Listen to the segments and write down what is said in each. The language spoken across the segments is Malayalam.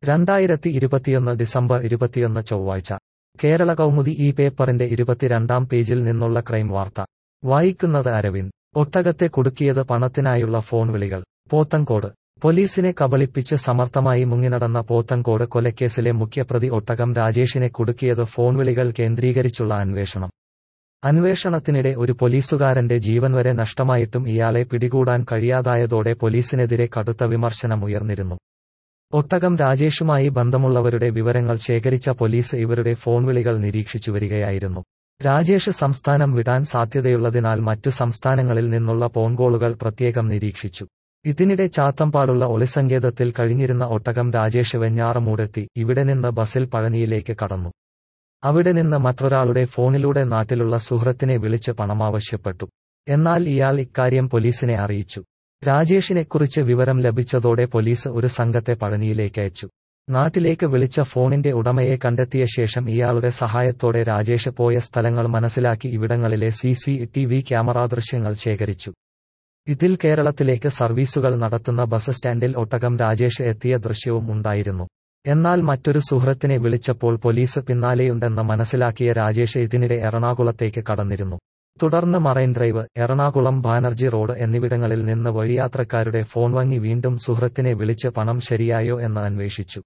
രണ്ടായിരത്തി ഇരുപത്തിയൊന്ന് ഡിസംബർ ഇരുപത്തിയൊന്ന് ചൊവ്വാഴ്ച കേരള കൗമുദി ഈ പേപ്പറിന്റെ ഇരുപത്തിരണ്ടാം പേജിൽ നിന്നുള്ള ക്രൈം വാർത്ത വായിക്കുന്നത് അരവിന്ദ് ഒട്ടകത്തെ കുടുക്കിയത് പണത്തിനായുള്ള ഫോൺ വിളികൾ പോത്തങ്കോട് പോലീസിനെ കബളിപ്പിച്ച് സമർത്ഥമായി മുങ്ങിനടന്ന പോത്തങ്കോട് കൊലക്കേസിലെ മുഖ്യപ്രതി ഒട്ടകം രാജേഷിനെ കുടുക്കിയത് ഫോൺ വിളികൾ കേന്ദ്രീകരിച്ചുള്ള അന്വേഷണം അന്വേഷണത്തിനിടെ ഒരു പോലീസുകാരന്റെ ജീവൻ വരെ നഷ്ടമായിട്ടും ഇയാളെ പിടികൂടാൻ കഴിയാതായതോടെ പോലീസിനെതിരെ കടുത്ത വിമർശനം ഉയർന്നിരുന്നു ഒട്ടകം രാജേഷുമായി ബന്ധമുള്ളവരുടെ വിവരങ്ങൾ ശേഖരിച്ച പോലീസ് ഇവരുടെ ഫോൺ വിളികൾ നിരീക്ഷിച്ചു വരികയായിരുന്നു രാജേഷ് സംസ്ഥാനം വിടാൻ സാധ്യതയുള്ളതിനാൽ മറ്റു സംസ്ഥാനങ്ങളിൽ നിന്നുള്ള ഫോൺ കോളുകൾ പ്രത്യേകം നിരീക്ഷിച്ചു ഇതിനിടെ ചാത്തമ്പാടുള്ള ഒളിസങ്കേതത്തിൽ കഴിഞ്ഞിരുന്ന ഒട്ടകം രാജേഷ് വെഞ്ഞാറമൂടെത്തി ഇവിടെ നിന്ന് ബസിൽ പഴനിയിലേക്ക് കടന്നു അവിടെ നിന്ന് മറ്റൊരാളുടെ ഫോണിലൂടെ നാട്ടിലുള്ള സുഹൃത്തിനെ വിളിച്ച് പണമാവശ്യപ്പെട്ടു എന്നാൽ ഇയാൾ ഇക്കാര്യം പോലീസിനെ അറിയിച്ചു രാജേഷിനെക്കുറിച്ച് വിവരം ലഭിച്ചതോടെ പോലീസ് ഒരു സംഘത്തെ പഴനിയിലേക്ക് അയച്ചു നാട്ടിലേക്ക് വിളിച്ച ഫോണിന്റെ ഉടമയെ കണ്ടെത്തിയ ശേഷം ഇയാളുടെ സഹായത്തോടെ രാജേഷ് പോയ സ്ഥലങ്ങൾ മനസ്സിലാക്കി ഇവിടങ്ങളിലെ C C T V camera ദൃശ്യങ്ങൾ ശേഖരിച്ചു ഇതിൽ കേരളത്തിലേക്ക് സർവീസുകൾ നടത്തുന്ന ബസ് സ്റ്റാൻഡിൽ ഒട്ടകം രാജേഷ് എത്തിയ ദൃശ്യവും ഉണ്ടായിരുന്നു എന്നാൽ മറ്റൊരു സുഹൃത്തിനെ വിളിച്ചപ്പോൾ പോലീസ് പിന്നാലെയുണ്ടെന്ന് മനസ്സിലാക്കിയ രാജേഷ് ഇതിനിടെ എറണാകുളത്തേക്ക് കടന്നിരുന്നു തുടർന്ന് marine drive Ernakulam Banerjee road എന്നിവിടങ്ങളിൽ നിന്ന് വഴിയാത്രക്കാരുടെ ഫോൺ വാങ്ങി വീണ്ടും സുഹൃത്തിനെ വിളിച്ച് പണം ശരിയായോ എന്ന് അന്വേഷിച്ചു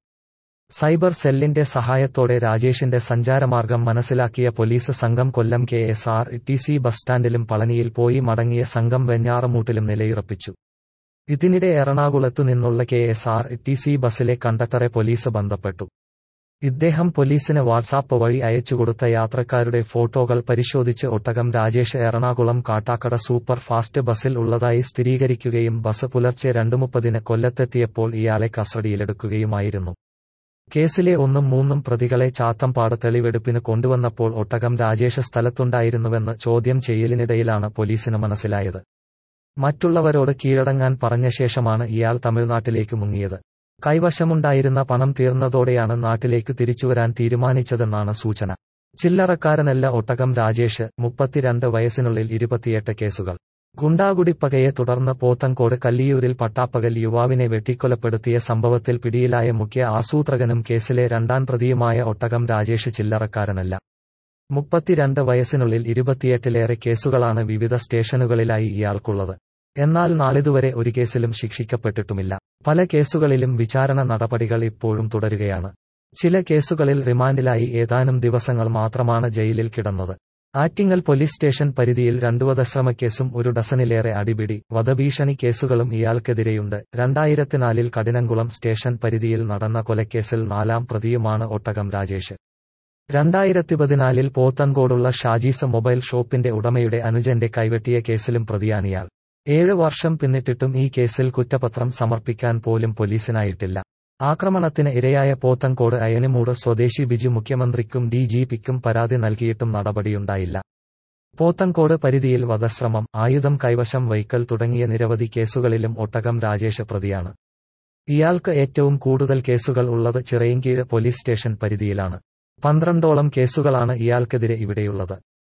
സൈബർ സെല്ലിന്റെ സഹായത്തോടെ രാജേഷിന്റെ സഞ്ചാരമാർഗം മനസ്സിലാക്കിയ പോലീസ് സംഘം Kollam K S R T C bus സ്റ്റാൻഡിലും പളനിയിൽ പോയി മടങ്ങിയ സംഘം വെഞ്ഞാറമൂട്ടിലും നിലയുറപ്പിച്ചു ഇതിനിടെ എറണാകുളത്തു നിന്നുള്ള K S R T C ബസ്സിലെ കണ്ടക്ടറെ പോലീസ് ബന്ധപ്പെട്ടു ഇദ്ദേഹം പോലീസിന് വാട്സാപ്പ് വഴി അയച്ചുകൊടുത്ത യാത്രക്കാരുടെ ഫോട്ടോകൾ പരിശോധിച്ച് ഒട്ടകം രാജേഷ് എറണാകുളം കാട്ടാക്കട സൂപ്പർ ഫാസ്റ്റ് ബസ്സിൽ ഉള്ളതായി സ്ഥിരീകരിക്കുകയും ബസ് പുലർച്ചെ രണ്ടു മുപ്പതിന് കൊല്ലത്തെത്തിയപ്പോൾ ഇയാളെ കസ്റ്റഡിയിലെടുക്കുകയുമായിരുന്നു കേസിലെ ഒന്നും മൂന്നും പ്രതികളെ ചാത്തമ്പാട് തെളിവെടുപ്പിന് കൊണ്ടുവന്നപ്പോൾ ഒട്ടകം രാജേഷ് സ്ഥലത്തുണ്ടായിരുന്നുവെന്ന് ചോദ്യം ചെയ്യലിനിടയിലാണ് പോലീസിന് മനസ്സിലായത് മറ്റുള്ളവരോട് കീഴടങ്ങാൻ പറഞ്ഞ ശേഷമാണ് ഇയാൾ തമിഴ്നാട്ടിലേക്ക് മുങ്ങിയത് കൈവശമുണ്ടായിരുന്ന പണം തീർന്നതോടെയാണ് നാട്ടിലേക്ക് തിരിച്ചുവരാൻ തീരുമാനിച്ചതെന്നാണ് സൂചന ചില്ലറക്കാരനല്ല ഒട്ടകം രാജേഷ് മുപ്പത്തിരണ്ട് വയസ്സിനുള്ളിൽ ഇരുപത്തിയെട്ട് കേസുകൾ ഗുണ്ടാകുടിപ്പകയെ തുടർന്ന് പോത്തങ്കോട് കല്ലിയൂരിൽ പട്ടാപ്പകൽ യുവാവിനെ വെട്ടിക്കൊലപ്പെടുത്തിയ സംഭവത്തിൽ പിടിയിലായ മുഖ്യ ആസൂത്രകനും കേസിലെ രണ്ടാം പ്രതിയുമായ ഒട്ടകം രാജേഷ് ചില്ലറക്കാരനല്ല മുപ്പത്തിരണ്ട് വയസ്സിനുള്ളിൽ ഇരുപത്തിയെട്ടിലേറെ കേസുകളാണ് വിവിധ സ്റ്റേഷനുകളിലായി ഇയാൾക്കുള്ളത് എന്നാൽ നാളിതുവരെ ഒരു കേസിലും ശിക്ഷിക്കപ്പെട്ടിട്ടുമില്ല പല കേസുകളിലും വിചാരണ നടപടികൾ ഇപ്പോഴും തുടരുകയാണ് ചില കേസുകളിൽ റിമാൻഡിലായി ഏതാനും ദിവസങ്ങൾ മാത്രമാണ് ജയിലിൽ കിടന്നത് ആറ്റിങ്ങൽ പോലീസ് സ്റ്റേഷൻ പരിധിയിൽ രണ്ടു വധശ്രമക്കേസും ഒരു ഡസനിലേറെ അടിപിടി വധഭീഷണി കേസുകളും ഇയാൾക്കെതിരെയുണ്ട് രണ്ടായിരത്തിനാലിൽ കഠിനംകുളം സ്റ്റേഷൻ പരിധിയിൽ നടന്ന കൊലക്കേസിൽ നാലാം പ്രതിയുമാണ് ഒട്ടകം രാജേഷ് രണ്ടായിരത്തി പതിനാലിൽ പോത്തൻകോടുള്ള ഷാജീസ് മൊബൈൽ ഷോപ്പിന്റെ ഉടമയുടെ അനുജന്റെ കൈവെട്ടിയ കേസിലും പ്രതിയാണിയാൾ ഏഴ് വർഷം പിന്നിട്ടിട്ടും ഈ കേസിൽ കുറ്റപത്രം സമർപ്പിക്കാൻ പോലും പോലീസിനായിട്ടില്ല ആക്രമണത്തിന് ഇരയായ പോത്തൻകോട് അയനിമൂട് സ്വദേശി ബിജു മുഖ്യമന്ത്രിക്കും ഡി ജി പിക്കും പരാതി നൽകിയിട്ടും നടപടിയുണ്ടായില്ല പോത്തൻകോട് പരിധിയിൽ വധശ്രമം ആയുധം കൈവശം വൈക്കൽ തുടങ്ങിയ നിരവധി കേസുകളിലും ഒട്ടകം രാജേഷ് പ്രതിയാണ് ഇയാൾക്ക് ഏറ്റവും കൂടുതൽ കേസുകൾ ഉള്ളത് ചിറയൻകീഴ് പോലീസ് സ്റ്റേഷൻ പരിധിയിലാണ് പന്ത്രണ്ടോളം കേസുകളാണ് ഇയാൾക്കെതിരെ ഇവിടെയുള്ളത്